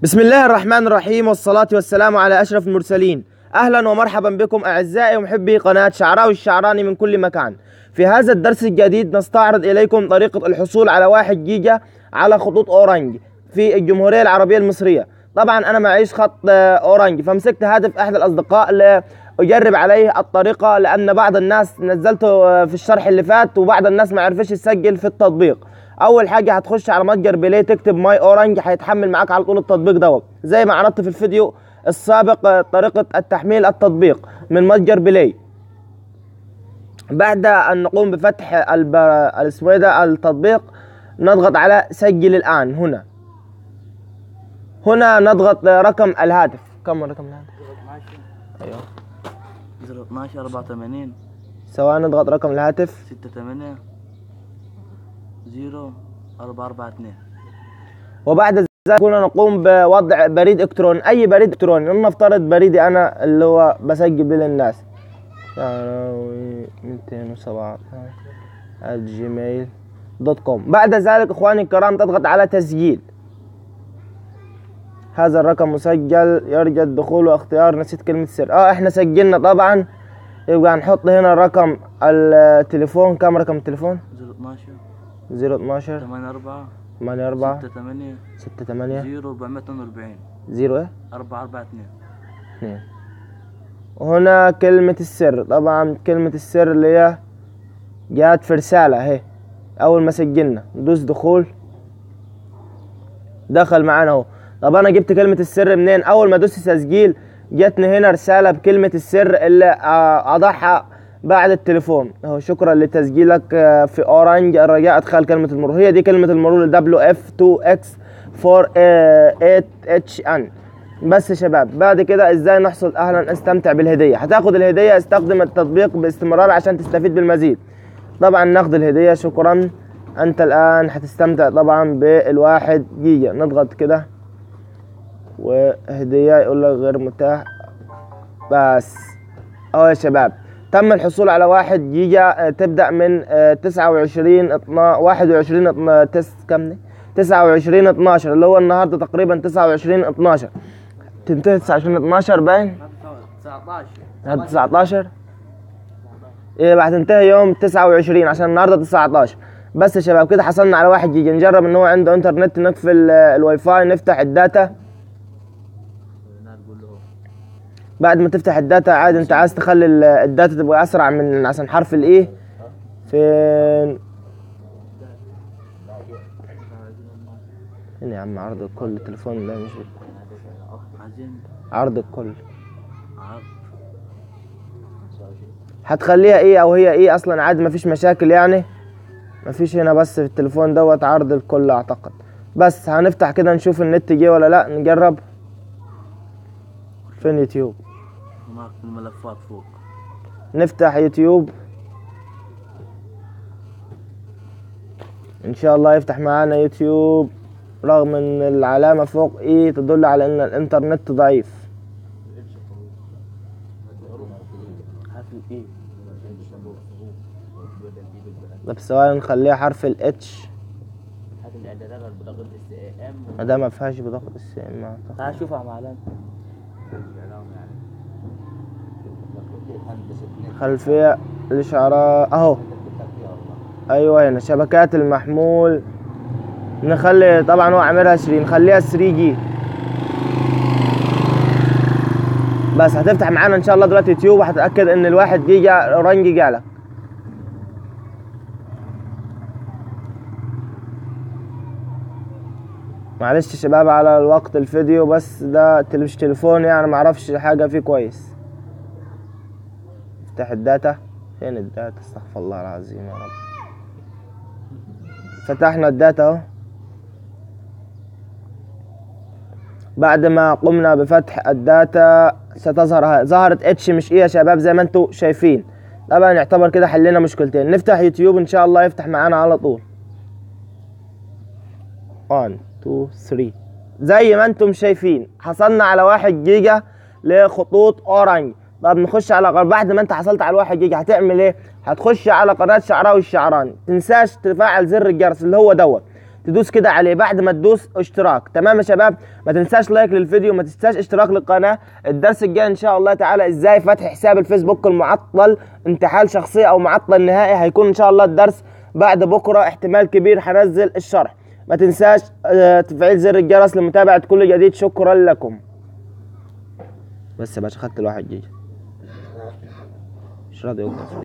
بسم الله الرحمن الرحيم والصلاة والسلام على أشرف المرسلين أهلا ومرحبا بكم أعزائي ومحبي قناة شعراوي الشعراني من كل مكان في هذا الدرس الجديد نستعرض إليكم طريقة الحصول على واحد جيجا على خطوط أورنج في الجمهورية العربية المصرية طبعا أنا معيش خط آه، أورنج فمسكت هاتف أحد الأصدقاء لأجرب عليه الطريقة لأن بعض الناس نزلته آه، في الشرح اللي فات وبعض الناس ما عرفش يسجل في التطبيق اول حاجه هتخش على متجر بلاي تكتب ماي اورنج هيتحمل معاك على طول التطبيق دوت زي ما عرضت في الفيديو السابق آه، طريقه التحميل التطبيق من متجر بلاي بعد ان نقوم بفتح الب... اسمه إيه ده التطبيق نضغط على سجل الان هنا هنا نضغط رقم الهاتف كم رقم الهاتف 12 ايوه 012 84 سواء نضغط رقم الهاتف 68 0 442 وبعد ذلك كنا نقوم بوضع بريد الكتروني اي بريد الكتروني لنفترض بريدي انا اللي هو بسجل به للناس شعراوي 217 جيميل دوت كوم بعد ذلك اخواني الكرام تضغط على تسجيل هذا الرقم مسجل يرجى الدخول واختيار نسيت كلمة سر اه احنا سجلنا طبعا يبقى هنحط هنا رقم التليفون كم رقم التليفون 012 012 84 84 68 68 0 442 0 ايه 442 اثنين وهنا كلمة السر طبعا كلمة السر اللي هي جات في رسالة اهي أول ما سجلنا ندوس دخول دخل معانا اهو طب أنا جبت كلمة السر منين؟ أول ما دوست تسجيل جاتني هنا رسالة بكلمة السر اللي آه، أضعها بعد التليفون اهو شكرا لتسجيلك آه، في اورنج الرجاء ادخال كلمة المرور هي دي كلمة المرور WF2X 48HN بس يا شباب بعد كده ازاي نحصل اهلا استمتع بالهديه هتاخد الهديه استخدم التطبيق باستمرار عشان تستفيد بالمزيد طبعا ناخد الهديه شكرا انت الان هتستمتع طبعا بالواحد جيجا نضغط كده وهديه يقول لك غير متاح بس اهو يا شباب تم الحصول على واحد جيجا آه، تبدا من آه، 29 12 21 12 تس كم دي؟ 29 12 اللي هو النهارده تقريبا 29 12 تنتهي 29 12 باين 19 هاد 19 ايه بعد تنتهي يوم 29 عشان النهارده 19 بس يا شباب كده حصلنا على واحد جيجا نجرب ان هو عنده انترنت نقفل آه، الواي فاي نفتح الداتا بعد ما تفتح الداتا عادي انت عايز تخلي ال- الداتا تبقى اسرع من عشان حرف الايه فين فين يا عم عرض الكل التليفون ده مش عايزين عرض الكل عرض هتخليها ايه او هي ايه اصلا عادي مفيش مشاكل يعني مفيش هنا بس في التليفون دوت عرض الكل اعتقد بس هنفتح كده نشوف النت جه ولا لا نجرب فين يوتيوب هناك الملفات فوق نفتح يوتيوب ان شاء الله يفتح معانا يوتيوب رغم ان العلامة فوق ايه تدل على ان الانترنت ضعيف حرف الاي طب ثواني نخليها حرف الاتش هات الاعدادات بضغط اس ام ما ده ما فيهاش بضغط السي ام أعتقد. تعال شوفها مع علامة خلفية الإشعارات أهو أيوة هنا شبكات المحمول نخلي طبعا هو عاملها 20 نخليها 3 جي بس هتفتح معانا إن شاء الله دلوقتي يوتيوب وهتتأكد إن الواحد جيجا رنج جالك معلش يا شباب على الوقت الفيديو بس ده تل- مش تليفون يعني معرفش حاجة فيه كويس افتح الداتا فين الداتا استغفر الله العظيم يا رب فتحنا الداتا اهو بعد ما قمنا بفتح الداتا ستظهر هاي ظهرت اتش مش ايه يا شباب زي ما انتم شايفين طبعا يعتبر كده حلينا مشكلتين نفتح يوتيوب ان شاء الله يفتح معانا على طول 1 2 3 زي ما انتم شايفين حصلنا على واحد جيجا لخطوط اورنج طب نخش على قناة بعد ما انت حصلت على الواحد جيجا هتعمل ايه هتخش على قناة شعراوي الشعراني تنساش تفعل زر الجرس اللي هو دوت تدوس كده عليه بعد ما تدوس اشتراك تمام يا شباب ما تنساش لايك للفيديو ما تنساش اشتراك للقناه الدرس الجاي ان شاء الله تعالى ازاي فتح حساب الفيسبوك المعطل انتحال شخصيه او معطل نهائي هيكون ان شاء الله الدرس بعد بكره احتمال كبير هنزل الشرح ما تنساش اه، تفعيل زر الجرس لمتابعه كل جديد شكرا لكم بس يا باشا خدت الواحد جيجا مش راضي يوقف